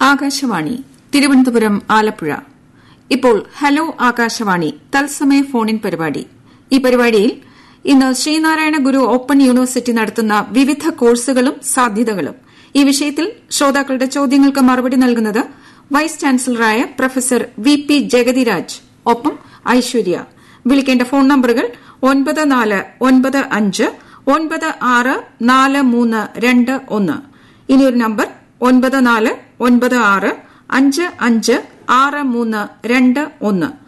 ആകാശവാണി തിരുവനന്തപുരം ആലപ്പുഴ ഇപ്പോൾ ഹലോ ആകാശവാണി തത്സമയ ഫോണിൻ പരിപാടി ഈ പരിപാടിയിൽ ഇന്ന് ശ്രീനാരായണ ഗുരു ഓപ്പൺ യൂണിവേഴ്സിറ്റി നടത്തുന്ന വിവിധ കോഴ്സുകളും സാധ്യതകളും ഈ വിഷയത്തിൽ ശ്രോതാക്കളുടെ ചോദ്യങ്ങൾക്ക് മറുപടി നൽകുന്നത് വൈസ് ചാൻസലറായ പ്രൊഫസർ വി പി ജഗതിരാജ് ഒപ്പം ഐശ്വര്യ വിളിക്കേണ്ട ഫോൺ നമ്പറുകൾ ഒൻപത് നാല് ഒൻപത് അഞ്ച് ഒൻപത് ആറ് നാല് മൂന്ന് രണ്ട് ഒന്ന് ഇനിയൊരു നമ്പർ ഒൻപത് നാല് ഒൻപത് ആറ് അഞ്ച് അഞ്ച് ആറ് മൂന്ന് രണ്ട് ഒന്ന്